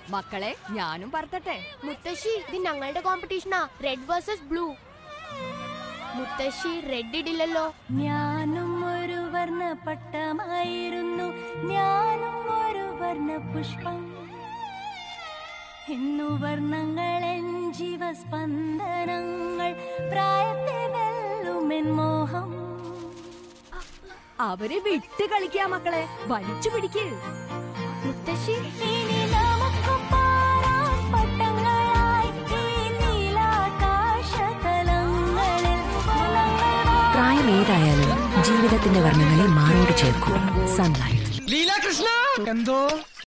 മക്കളെ ഞാനും പറത്തട്ടെ മുത്തശ്ശി ഇത് ഞങ്ങളുടെ കോമ്പറ്റീഷനാ റെഡ് വേഴ്സസ് ബ്ലൂ മുത്തശ്ശി റെഡ് ഇടില്ലല്ലോ ഞാനും ഒരു വർണ്ണ പട്ടമായിരുന്നു ഞാനും ഒരു വർണ്ണ പുഷ്പം ഇന്നു വർണ്ണങ്ങളെൻ ജീവസ്പന്ദനങ്ങൾ പ്രായത്തെ വെല്ലുമെൻ മോഹം അവരെ വിട്ട് കളിക്കാ മക്കളെ വലിച്ചു പിടിക്ക് മുത്തശ്ശി ഇനി നമുക്ക് പാറാം പട്ടങ്ങളായി ഈ നീലാകാശതലങ്ങളിൽ വലങ്ങൾ പ്രായം ഏതായാലും ജീവിതത്തിന്റെ വർണ്ണങ്ങളെ മാറോട് ചേർക്കൂ സൺലൈറ്റ് ലീലാകൃഷ്ണ എന്തോ